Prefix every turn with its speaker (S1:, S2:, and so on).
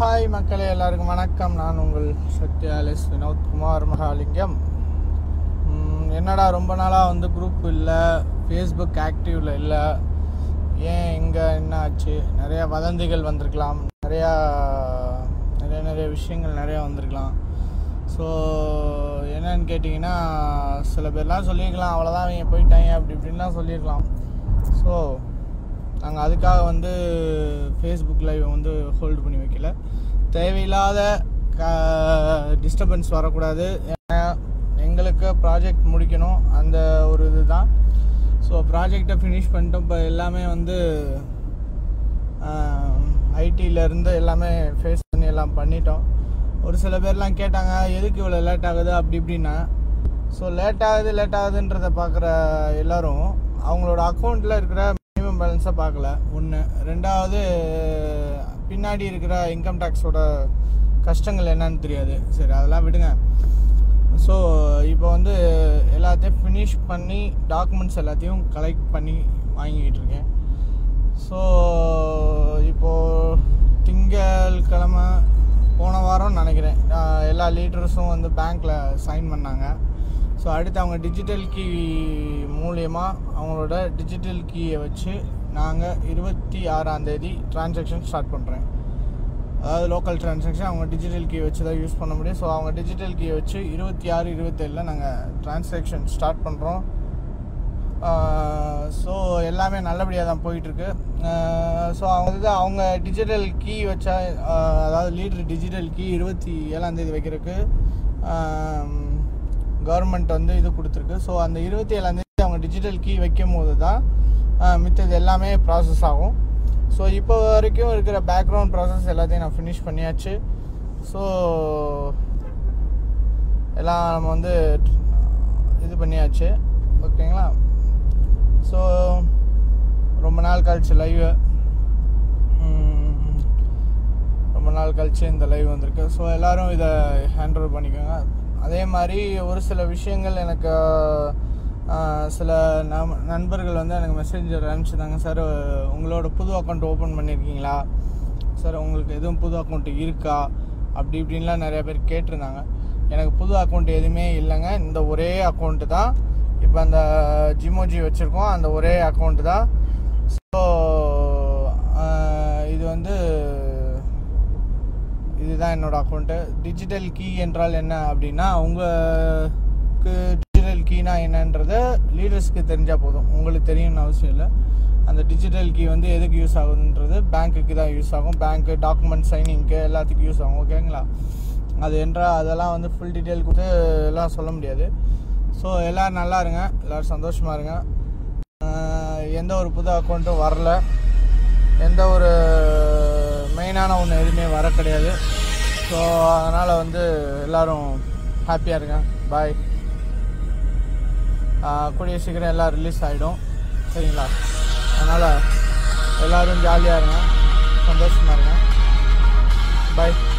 S1: hi மக்களே எல்லாருக்கும் வணக்கம் நான் உங்கள் சத்யாலிஸ் வினோத்குமார் மகாலிங்கம் ம், என்னடா ரொம்ப நாளாக வந்து குரூப் இல்லை ஃபேஸ்புக் ஆக்டிவில் இல்லை ஏன் இங்கே என்ன ஆச்சு நிறைய வதந்திகள் வந்திருக்கலாம் நிறையா நிறைய நிறைய விஷயங்கள் நிறையா வந்திருக்கலாம் ஸோ என்னன்னு கேட்டிங்கன்னா சில பேர்லாம் சொல்லியிருக்கலாம் அவ்வளோதான் அவங்க போயிட்டாங்க அப்படி இப்படின்லாம் சொல்லியிருக்கலாம் ஸோ நாங்கள் அதுக்காக வந்து ஃபேஸ்புக் லைவ் வந்து ஹோல்டு பண்ணி வைக்கல தேவையில்லாத க டிஸ்டர்பன்ஸ் வரக்கூடாது ஏன்னா எங்களுக்கு ப்ராஜெக்ட் முடிக்கணும் அந்த ஒரு இதுதான் ஸோ ப்ராஜெக்டை ஃபினிஷ் பண்ணிட்டு இப்போ எல்லாமே வந்து ஐடியிலேருந்து எல்லாமே ஃபேஸ் பண்ணி எல்லாம் பண்ணிட்டோம் ஒரு சில பேர்லாம் கேட்டாங்க எதுக்கு இவ்வளோ லேட் ஆகுது அப்படி இப்படின்னா ஸோ லேட் ஆகுது லேட் ஆகுதுன்றத பார்க்குற எல்லாரும் அவங்களோட அக்கௌண்ட்டில் இருக்கிற மினிமம் பேலன்ஸை பார்க்கல ஒன்று ரெண்டாவது பின்னாடி இருக்கிற இன்கம் டேக்ஸோட கஷ்டங்கள் என்னன்னு தெரியாது சரி அதெல்லாம் விடுங்க ஸோ இப்போ வந்து எல்லாத்தையும் ஃபினிஷ் பண்ணி டாக்குமெண்ட்ஸ் எல்லாத்தையும் கலெக்ட் பண்ணி வாங்கிக்கிட்டு இருக்கேன் ஸோ இப்போது திங்கட்கிழமை போன வாரம் நினைக்கிறேன் ஆஹ் எல்லா லீடர்ஸும் வந்து பேங்க்கில் சைன் பண்ணாங்க ஸோ அடுத்து அவங்க டிஜிட்டல் கீ மூலியமாக அவங்களோட டிஜிட்டல் கீயை வச்சு நாங்கள் இருபத்தி ஆறாம் தேதி டிரான்சாக்ஷன் ஸ்டார்ட் பண்ணுறேன் அதாவது லோக்கல் டிரான்சாக்ஷன் அவங்க டிஜிட்டல் கீ வச்சு தான் யூஸ் பண்ண முடியும் ஸோ அவங்க டிஜிட்டல் கீயை வச்சு இருபத்தி ஆறு இருபத்தேழில் நாங்கள் டிரான்சாக்ஷன் ஸ்டார்ட் பண்ணுறோம் ஸோ எல்லாமே நல்லபடியாக தான் போயிட்டுருக்கு ஸோ அவங்க வந்து அவங்க டிஜிட்டல் கீ வச்சா ஆஹ் அதாவது லீடர் டிஜிட்டல் கீ இருபத்தி ஏழாம் தேதி வைக்கிறதுக்கு கவர்மெண்ட் வந்து இது கொடுத்துருக்கு ஸோ அந்த இருபத்தி ஏழாம் தேதி அவங்க டிஜிட்டல் கீ வைக்கும் போது தான் ஆஹ் மித்தது எல்லாமே ப்ராசஸ் ஆகும் ஸோ இப்போ வரைக்கும் இருக்கிற பேக்ரவுண்ட் ப்ராசஸ் எல்லாத்தையும் நான் ஃபினிஷ் பண்ணியாச்சு ஸோ எல்லாம் நம்ம வந்து இது பண்ணியாச்சு ஓகேங்களா ஸோ ரொம்ப நாள் கழிச்சு லைவ் ரொம்ப நாள் கழிச்சு இந்த லைவ் வந்திருக்கு ஸோ எல்லாரும் இதை ஹேண்டில் பண்ணிக்கோங்க அதே மாதிரி ஒரு சில விஷயங்கள் எனக்கு ஆஹ், சில நம் நண்பர்கள் வந்து எனக்கு மெசேஞ்சர் அனுப்பிச்சிருந்தாங்க சார் உங்களோட புது அக்கௌண்ட் ஓப்பன் பண்ணியிருக்கீங்களா சார் உங்களுக்கு எதுவும் புது அக்கௌண்ட் இருக்கா அப்படி இப்படின்லாம் நிறைய பேர் கேட்டிருந்தாங்க எனக்கு புது அக்கௌண்ட் எதுவுமே இல்லைங்க இந்த ஒரே அக்கௌண்ட்டு தான் இப்போ அந்த ஜிமோஜி வச்சுருக்கோம் அந்த ஒரே அக்கௌண்ட்டு தான் ஸோ இது வந்து இதுதான் என்னோட அக்கௌண்ட்டு டிஜிட்டல் கீ என்றால் என்ன அப்படின்னா உங்களுக்கு டிஜிட்டல் கீனா என்னன்றது லீடர்ஸ்க்கு தெரிஞ்சால் போதும் உங்களுக்கு தெரியணும்னு அவசியம் இல்லை அந்த டிஜிட்டல் கீ வந்து எதுக்கு யூஸ் ஆகுதுன்றது பேங்க்குக்கு தான் யூஸ் ஆகும் பேங்க்கு டாக்குமெண்ட் சைனிங்க்கு எல்லாத்துக்கும் யூஸ் ஆகும் ஓகேங்களா அது என்றால் அதெல்லாம் வந்து ஃபுல் டீட்டெயில் கொடுத்து எல்லாம் சொல்ல முடியாது ஸோ எல்லோரும் நல்லா இருங்க எல்லோரும் சந்தோஷமாக இருங்க ஆஹ் எந்த ஒரு புது அக்கௌண்ட்டும் வரல எந்த ஒரு மெயினான ஒன்று எதுவுமே வர கிடையாது ஸோ அதனால் வந்து எல்லோரும் ஹாப்பியாக இருங்க பாய் கூடிய சீக்கிரம் எல்லாம் ரிலீஸ் ஆகிடும் சரிங்களா அதனால் எல்லோரும் ஜாலியாக இருங்க சந்தோஷமாக இருங்க பாய்